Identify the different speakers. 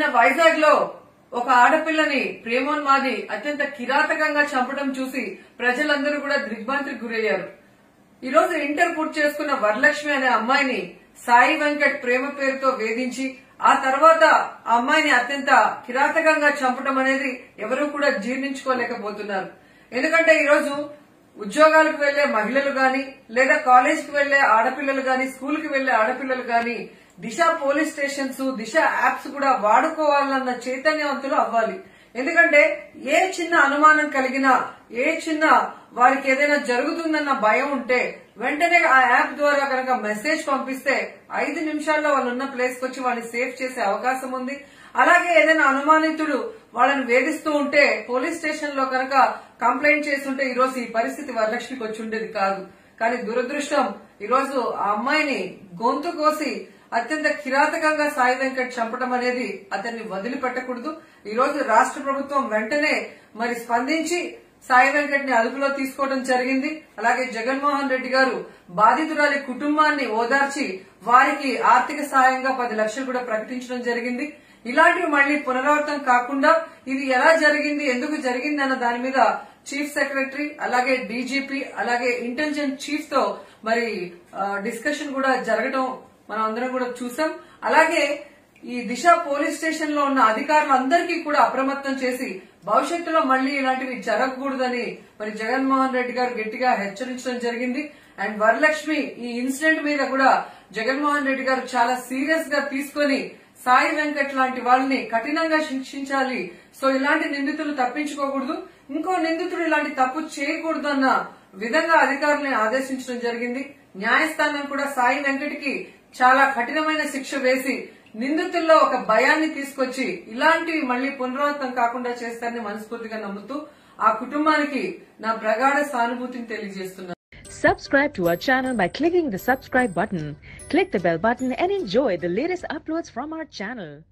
Speaker 1: వైజాగ్ లో ఒక ఆడపిల్లని ప్రేమోన్మాది అత్యంత కిరాతకంగా చంపడం చూసి ప్రజలందరూ కూడా దిగ్భ్రాంతికి గురయ్యారు ఈ రోజు ఇంటర్ పూర్తి చేసుకున్న వరలక్ష్మి అనే అమ్మాయిని సాయి వెంకట్ ప్రేమ పేరుతో వేధించి ఆ తర్వాత ఆ అమ్మాయిని అత్యంత కిరాతకంగా చంపడం అనేది ఎవరూ కూడా జీర్ణించుకోలేకపోతున్నారు ఎందుకంటే ఈ రోజు ఉద్యోగాలకు వెళ్లే మహిళలు గాని లేదా కాలేజ్ కి వెళ్లే ఆడపిల్లలు గాని స్కూల్ కి వెళ్లే ఆడపిల్లలు గాని Disha police stations Disha apps కూడా వాడుకోవాలన్న చైతన్యవంతులు అవ్వాలి ఎందుకంటే ఏ చిన్న అనుమానం కలిగినా ఏ చిన్న వారికి ఏదైనా జరుగుతుందన్న భయం ఉంటే వెంటనే ఆ యాప్ ద్వారా కనుక మెసేజ్ పంపిస్తే ఐదు నిమిషాల్లో వాళ్ళు ఉన్న ప్లేస్ కి వచ్చి వాళ్ళని సేవ్ చేసే అవకాశం ఉంది అలాగే ఏదైనా అనుమానితుడు వాళ్ళని వేధిస్తూ ఉంటే పోలీస్ స్టేషన్ లో కనుక కంప్లైంట్ చేస్తుంటే ఈ రోజు ఈ పరిస్థితి వరలక్ష్మికి వచ్చి ఉండేది కాదు కానీ దురదృష్టం ఈ రోజు ఆ అమ్మాయిని గొంతు కోసి అత్యంత కిరాతకంగా సాయి వెంకట్ చంపడం అనేది అతన్ని వదిలిపెట్టకూడదు ఈ రోజు రాష్ట్ర ప్రభుత్వం వెంటనే మరి స్పందించి సాయి వెంకట్ ని అదుపులో తీసుకోవడం జరిగింది అలాగే జగన్మోహన్ రెడ్డి గారు బాధితురాలి కుటుంబాన్ని ఓదార్చి వారికి ఆర్థిక సహాయంగా పది లక్షలు కూడా ప్రకటించడం జరిగింది ఇలాంటివి మళ్లీ పునరావృతం కాకుండా ఇది ఎలా జరిగింది ఎందుకు జరిగింది అన్న దాని మీద చీఫ్ సెక్రటరీ అలాగే డీజీపీ అలాగే ఇంటెలిజెన్స్ చీఫ్ తో మరి ఆ, డిస్కషన్ కూడా జరగడం మనం అందరం కూడా చూసాం అలాగే ఈ దిశ పోలీస్ స్టేషన్ లో ఉన్న అధికారులందరికీ కూడా అప్రమత్తం చేసి భవిష్యత్తులో మళ్లీ ఇలాంటివి జరగకూడదని మరి జగన్మోహన్ రెడ్డి గారు గట్టిగా హెచ్చరించడం జరిగింది అండ్ వరలక్ష్మి ఈ ఇన్సిడెంట్ మీద కూడా జగన్మోహన్ రెడ్డి గారు చాలా సీరియస్ గా తీసుకొని సాయి వెంకట్ లాంటి వాళ్ళని కఠినంగా శిక్షించాలి సో ఇలాంటి నిందితులు తప్పించుకోకూడదు ఇంకో నిందితుడు ఇలాంటి తప్పు చేయకూడదు అన్న విధంగా అధికారులను ఆదేశించడం జరిగింది న్యాయస్థానం కూడా సాయి వెంకట్కి చాలా కఠినమైన శిక్ష వేసి నిందితుల్లో ఒక భయాన్ని తీసుకొచ్చి ఇలాంటివి మళ్లీ పునరావృతం కాకుండా చేస్తారని మనస్ఫూర్తిగా నమ్ముతూ ఆ కుటుంబానికి నా ప్రగాఢ సానుభూతిని తెలియజేస్తున్నాను
Speaker 2: Subscribe to our channel by clicking the subscribe button. Click the bell button and enjoy the latest uploads from our channel.